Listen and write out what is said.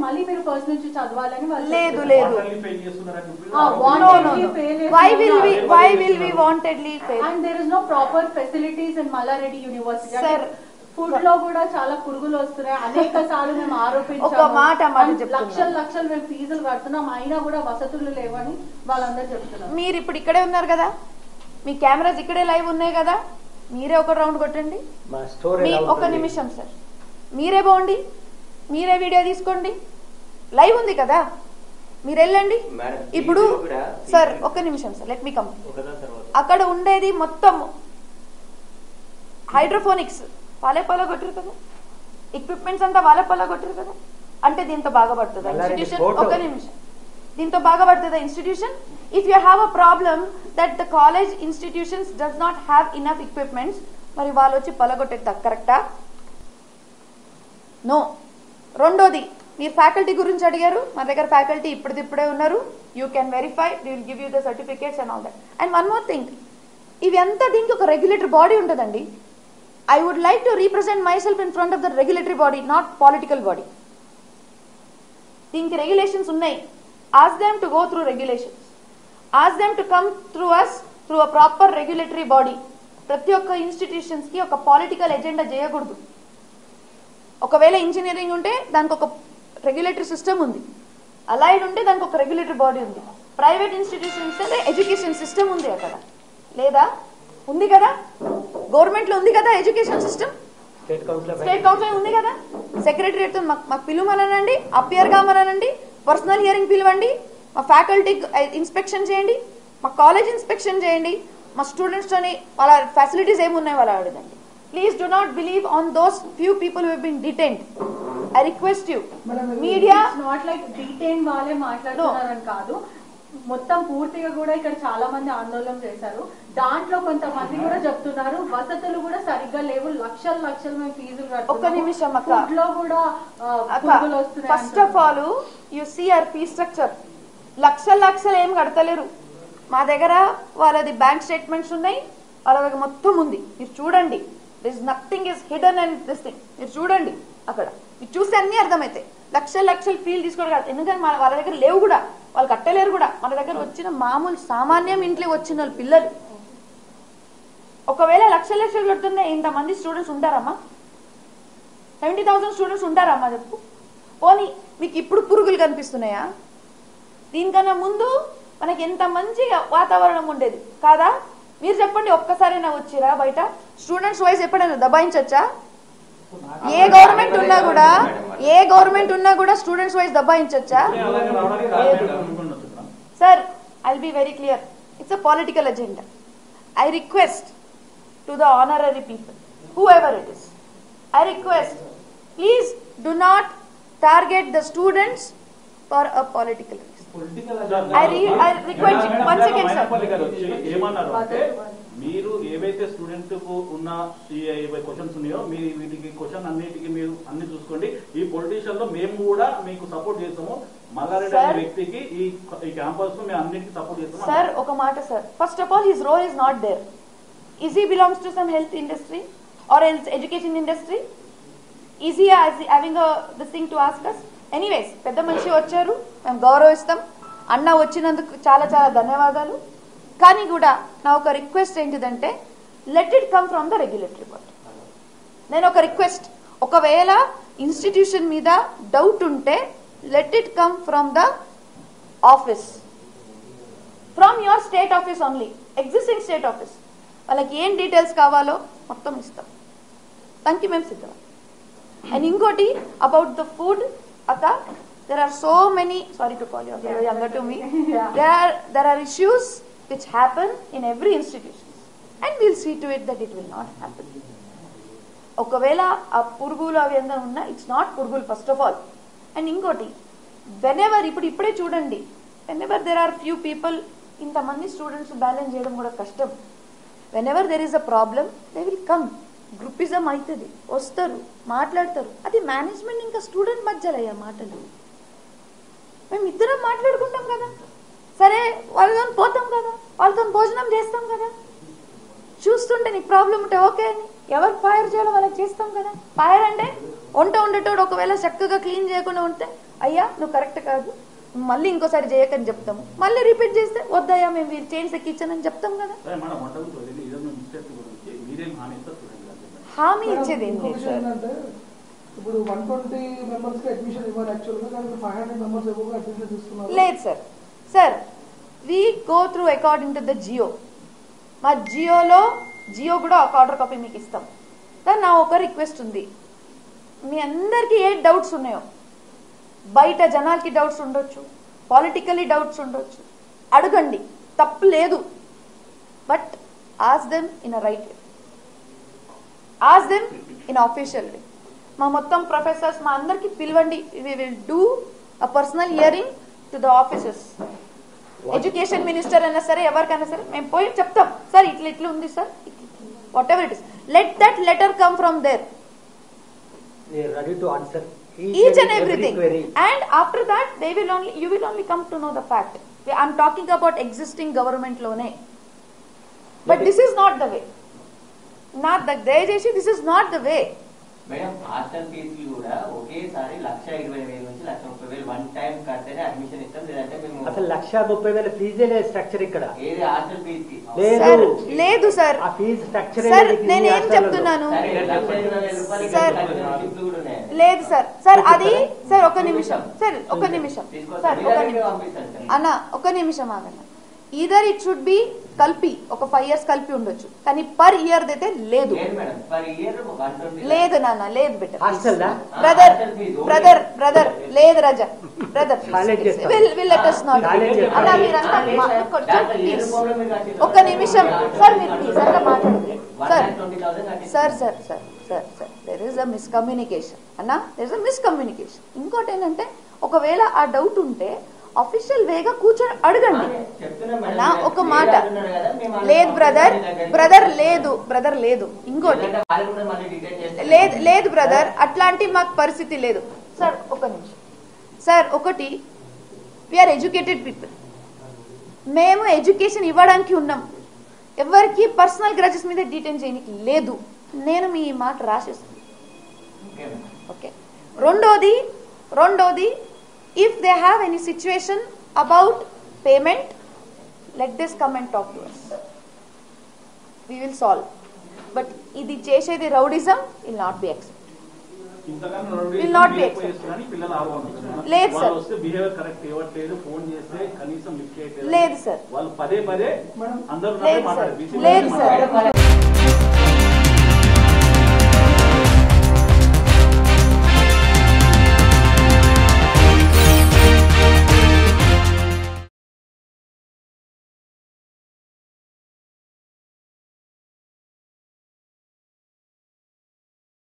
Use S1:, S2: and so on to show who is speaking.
S1: మళ్ళీ మీరు ఫస్ట్ నుంచి చదవాలని వాళ్ళు
S2: లేదు,
S1: చెప్తున్నారు.
S2: లేదు.
S3: Quarterly fail చేస్తున్నారని చెప్పి
S1: ఆ,
S2: No,
S1: wantedly
S2: no, no.
S1: fail
S2: Why will
S1: చేస్తున్నారు.
S2: we, why will we wantedly fail?
S1: And there is no proper facilities in Malla Reddy university
S2: Sir.
S1: Food లో కూడా చాలా పురుగులు వస్తున్నాయి అనేక సార్లు మేము ఆరోపించాము
S2: ఒక మాట మాట
S1: And
S2: చెప్తున్నా.
S1: లక్షలు లక్షలు మేము ఫీజులు కడుతున్నాం అయినా కూడా వసతులు లేవని వాళ్ళందరూ చెప్తున్నారు
S2: మీరు ఇప్పుడు ఇక్కడే ఉన్నారు కదా మీ కెమెరాస్ ఇక్కడే లైవ్ ఉన్నాయి కదా మీరే ఒక రౌండ్ కొట్టండి
S4: మా స్టోర్
S2: మీ
S4: ఎలా
S2: ఒక
S4: ఉంటుంది?
S2: నిమిషం సార్ మీరే పోండి మీరే వీడియో తీసుకోండి లైవ్ ఉంది కదా మీరు వెళ్ళండి
S4: మేడం,
S2: ఇప్పుడు
S4: వీడియో కూడా
S2: సార్
S4: తీయండి.
S2: ఒక్క నిమిషం సార్ లెట్ మీ కమ్
S4: ఒకదాని తర్వాత
S2: అక్కడ ఉండేది మొత్తం హైడ్రోఫోనిక్స్ వాళ్ళే పొలగొట్టరు కదా ఎక్విప్మెంట్స్ అంతా వాళ్ళే పొలగొట్టరు కదా అంటే దీంతో బాగా పడుతుందా
S4: మల్లారెడ్డి
S2: ఇన్స్టిట్యూషన్
S4: photo.
S2: ఒక నిమిషం దీంతో బాగా పడుతుందా institution if you have a problem that the college institutions does not have enough equipments మరి వాళ్ళు వచ్చి పొలగొట్టేది కరెక్టా నో రెండోది మీరు ఫ్యాకల్టీ గురించి అడిగారు మా దగ్గర ఫ్యాకల్టీ ఇప్పుడిప్పుడే ఉన్నారు you can verify will give you the certificates and all that and one more thing ఇవి అంతా దీనికి ఒక రెగ్యులేటరీ బాడీ ఉంటుందండి I would like to represent myself in front of the regulatory body not political body దీనికి regulations ఉన్నాయి ask them to go through regulations ask them to come through us through a proper regulatory body ప్రతి ఒక్క institutions కి ఒక political agenda చేయకూడదు ఒకవేళ engineering ఉంటే దానికి ఒక రెగ్యులేటరీ సిస్టమ్ ఉంది అలైడ్ ఉంటే దానికి ఒక రెగ్యులేటరీ బాడీ ఉంది ప్రైవేట్ ఇన్స్టిట్యూషన్స్ అంటే ఎడ్యుకేషన్ సిస్టమ్ ఉంది అక్కడ లేదా ఉంది కదా గవర్నమెంట్ లో ఉంది కదా education system
S4: state council of
S2: state council ఉంది కదా సెక్రటరియట్ మాకు మాకు పిలువమనండి అపియర్ కామనండి పర్సనల్ హియరింగ్ పిలవండి మా ఫ్యాకల్టీ ఇన్స్పెక్షన్ చేయండి మా కాలేజ్ ఇన్స్పెక్షన్ చేయండి మా స్టూడెంట్స్ తోని వాళ్ళ ఫెసిలిటీస్ ఏమున్నాయి వాళ్ళ అడగండి please do not believe on those few people who been detained I request you media
S1: not like detain వాళ్ళే మాట్లాడుతున్నారని కాదు మొత్తం పూర్తిగా కూడా ఇక్కడ చాలా మంది ఆందోళన చేశారు దాంట్లో కొంతమంది కూడా చెప్తున్నారు వసతులు కూడా సరిగ్గా లేవు లక్షలు లక్షలు మేము ఫీజులు
S2: ఒక్క నిమిషం అక్క.
S1: Food లో కూడా ఆ, పురుగులు వస్తున్నాయి
S2: first of all you see our fee structure లక్షల లక్షలు ఏం కడతలేరు మా దగ్గర వాళ్ళది బ్యాంక్ స్టేట్మెంట్స్ ఉన్నాయి వాళ్ళ దగ్గర మొత్తం ఉంది మీరు చూడండి this nothing is hidden and this thing మీరు చూడండి అక్కడ మీరు చూస్తే అన్ని అర్థమవుతాయి లక్షల లక్షలు ఫీల్ తీసుకోవడం కాదు ఎందుకంటే మన వాళ్ళ దగ్గర లేవు కూడా వాళ్ళు కట్టలేరు కూడా మన దగ్గర వచ్చిన మామూలు సామాన్యం ఇంట్లో వచ్చిన వాళ్ళ పిల్లలు ఒకవేళ లక్ష లక్షలు కడుతున్న ఇంతమంది స్టూడెంట్స్ ఉంటారమ్మా సెవెంటీ థౌసండ్ స్టూడెంట్స్ ఉంటారమ్మా చెప్పు పోనీ మీకు ఇప్పుడు పురుగులు కనిపిస్తున్నాయా దీనికన్నా ముందు మనకి ఎంత మంచి వాతావరణం ఉండేది కాదా మీరు చెప్పండి ఒక్కసారైనా వచ్చిరా బయట స్టూడెంట్స్ వైజ్ ఎప్పుడైనా దబాయించచ్చా ఏ గవర్నమెంట్ ఉన్నా కూడా ఏ గవర్నమెంట్ ఉన్నా కూడా స్టూడెంట్స్ వైజ్ దబాయించచ్చా
S3: అలాగే రావడానికి కారణం ఏంటో అనుకుంటున్నాను చూద్దాం.
S2: Sir I be very clear it's a political agenda I request to the honorary people whoever it is I request please do not target the students for a political I re- I request you- once again, sir.
S3: Mainapalli garu వచ్చి ఏమన్నారు అంటే మీరు ఏవైతే student కు ఉన్న ఈ questions ఉన్నాయో మీరు వీటికి క్వశ్చన్ అన్నిటికీ మీరు అన్ని చూసుకోండి ఈ పొలిటీషియన్ లో మేము కూడా మీకు సపోర్ట్ చేస్తాము మల్లారెడ్డి అనే
S2: Sir.
S3: వ్యక్తికి ఈ ఈ క్యాంపస్ లో మేము అన్నిటికీ సపోర్ట్ చేస్తాము
S2: సార్ ఒక మాట sir first of all his role is not there is he belongs to some health industry or health education industry is he having this thing to ask us anyways పెద్ద మనిషి వచ్చారు మేము గౌరవిస్తాం అన్న వచ్చినందుకు చాలా చాలా ధన్యవాదాలు కానీ కూడా నా ఒక రిక్వెస్ట్ ఏంటిదంటే let it come from the regulatory body నేను ఒక రిక్వెస్ట్ ఒకవేళ ఇన్స్టిట్యూషన్ మీద డౌట్ ఉంటే let it come from the office from your state office only existing state office వాళ్ళకి ఏం డీటెయిల్స్ కావాలో మొత్తం ఇస్తాం దానికి మేము సిద్ధం అండ్ ఇంకోటి అబౌట్ ద ఫుడ్ అక్క there are so many sorry to call your younger to me there are there are issues which happen in every institution and will see to it that it will not happen ఒకవేళ ఆ పురుగులు అవి ఎంత ఉన్నా it's not పురుగులు first of all and ఇంకోటి whenever ఇప్పుడు ఇప్పుడే చూడండి whenever there are few people ఇంతమంది స్టూడెంట్స్ బ్యాలెన్స్ చేయడం కూడా కష్టం when whenever there is a problem they will come groupism అవుతుంది వస్తారు మాట్లాడతారు అది మేనేజ్మెంట్ ఇంకా స్టూడెంట్ మధ్యలో అయ్యా మాటలు మేము ఇద్దరం మాట్లాడుకుంటాం కదా సరే వాళ్ళతో పోతాం కదా వాళ్ళతో భోజనం చేస్తాం కదా చూస్తుంటే నీకు ప్రాబ్లం ఉంటే ఓకే అని ఎవరు ఫైర్ చేయాలో వాళ్ళకి చేస్తాం కదా ఫైర్ అంటే వంట ఉండేటోడు ఒకవేళ చక్కగా క్లీన్ చేయకుండా ఉంటే అయ్యా నువ్వు కరెక్ట్ కాదు మళ్ళీ ఇంకోసారి చేయకని చెప్తాము మళ్ళీ రిపీట్ చేస్తే వద్దయ్యా మేము వీళ్ళు చైన్స్ ఎక్కించానని చెప్తాం కదా
S3: సరే మేడం వంట గురించి వదిలి ఏదైనా మిస్టేక్ గురించి మీరేం హామీ ఇస్తారు స్టూడెంట్ గారు
S2: హామీ ఇచ్చేది ఏం లేదు సార్
S5: ఏంటంటే ఇప్పుడు వన్ ట్వంటీ మెంబర్స్ కి అడ్మిషన్ ఇవ్వాలి యాక్చువల్ గా కానీ ఫైవ్ హండ్రెడ్ మెంబర్స్ ఎక్కువగా అడ్మిషన్ తీసుకున్నారు
S2: లేదు sir sir we go through according to the GO మా జియోలో జియో కూడా ఒక ఆర్డర్ కాపీ మీకు ఇస్తాం కానీ నా ఒక రిక్వెస్ట్ ఉంది మీ అందరికీ ఏ డౌట్స్ ఉన్నాయో బయట జనాలకి డౌట్స్ ఉండొచ్చు పాలిటికల్లీ డౌట్స్ ఉండొచ్చు అడగండి తప్పు లేదు but ask them in a right way ask them in official way మా మొత్తం ప్రొఫెసర్స్ మా అందరికి పిలవండి we will do a personal hearing to the offices education minister అయినా సరే ఎవరికైనా సరే మేము పోయి చెప్తాం సార్ ఇట్లా ఇట్లా ఉంది sir whatever it is let that letter come from there
S4: They are ready to answer
S2: each and
S4: every
S2: everything
S4: query.
S2: and after that they will only you will only come to know the fact i'm talking about existing government lone but this is not the way not the దయచేసి this is not the way
S6: madam hostel ఫీజులు కూడా ఒకేసారి లక్ష ఇరవై వేల నుంచి లక్ష ముప్పై వేలు one time కడితేనే అడ్మిషన్ ఇస్తాం లేదంటే మేము
S4: అసలు లక్ష ముప్పై వేల ఫీజే లేదు స్ట్రక్చర్ ఇక్కడ
S6: ఏది హాస్టల్ ఫీజు కి
S4: లేదు
S2: సార్ లేదు సార్
S4: ఆ ఫీజు స్ట్రక్చర్
S2: సార్ నేనేం చెప్తున్నాను
S6: సరే లక్ష ఇరవై వేల రూపాయలు
S2: సార్.
S6: షిఫ్ట్లు కూడా ఉన్నాయి
S2: లేదు సార్ సార్ అది సార్ ఒక నిమిషం సార్ ఒక నిమిషం
S6: తీసుకొస్తాం.
S2: సార్
S6: మీ
S2: ఒక
S6: దగ్గరికి
S2: నిమిషం
S6: పంపిస్తాను సార్.
S2: అన్న ఒక నిమిషం ఆగన్న ఈదర్ ఇట్ షుడ్ బి కలిపి ఒక ఫైవ్ ఇయర్స్ కలిపి ఉండొచ్చు కానీ పర్ ఇయర్ అయితే లేదు
S6: లేదు madam per year one twenty
S2: లేదు నాన్న లేదు బిడ్డ
S4: హాస్టల్ దా
S2: brother
S6: hostel fee
S2: brother brother లేదు రజా బ్రదర్
S4: Challenge చేస్తాం.
S2: Will will let us not
S4: Challenge చేస్తాం.
S2: అలా మీరంతా మా- కొంచెం
S6: దాంట్లో ఏ
S2: please.
S6: రూపంలో మీరు కట్టిండ్రు?
S2: ఒక్క నిమిషం సార్ మీరు ప్లీజ్ అట్లా మాట్లాడండి
S6: One
S2: sir
S6: lakh twenty thousand కట్టిండ్రు.
S2: Sir sir sir sir sir there is a miscommunication అన్నా దెర్ ఇస్ అ మిస్కమ్యూనికేషన్ ఇంకోటి ఏంటంటే ఒకవేళ ఆ డౌట్ ఉంటే అఫీషియల్ వేగా కూర్చొని అడగండి
S6: చెప్తున్నా మేడం,
S2: అన్నా
S6: మీరు
S2: ఒక మాట
S6: అంటున్నారు కదా, మేము
S2: లేదు బ్రదర్
S6: మీ దగ్గరికి
S2: బ్రదర్ లేదు బ్రదర్ లేదు ఇంకోటి
S6: ఎందుకంటే వాళ్ళు కూడా మళ్ళీ డిటైన్ చేస్తారు.
S2: లేదు లేదు బ్రదర్ అట్లాంటి మాకు పరిస్థితి లేదు సార్ ఒక నిమిషం సార్ ఒకటి వీఆర్ ఎడ్యుకేటెడ్ పీపుల్ మేము ఎడ్యుకేషన్ ఇవ్వడానికి ఉన్నాం ఎవరికి పర్సనల్ గ్రజెస్ మీద డీటెయిన్ చేయడానికి లేదు నేను మీ మాట రాసేస్తాను
S6: ఓకే మేడం.
S2: ఓకే రెండోది రెండోది if they have any situation about payment let this come and talk to us we will solve but ఇది చేసేది rowdyism will not be accept
S3: ఇంతకన్నా రెండు
S2: Will not be
S3: ఎక్కువ
S2: accepted.
S3: చేస్తున్నారని పిల్లలు ఆరోపణ
S2: లేదు సార్.
S3: వాళ్ళు వస్తే బిహేవియర్ కరెక్ట్ ఇవ్వట్లేదు ఫోన్ చేస్తే కనీసం లిఫ్ట్ చేయట్లేదు
S2: లేదు సార్
S3: వాళ్ళు పదే పదే
S5: మేడం
S3: అందరూ
S2: లేదు సార్
S3: మాట్లాడారు
S2: లేదు సార్
S6: మేడం, వాళ్ళ-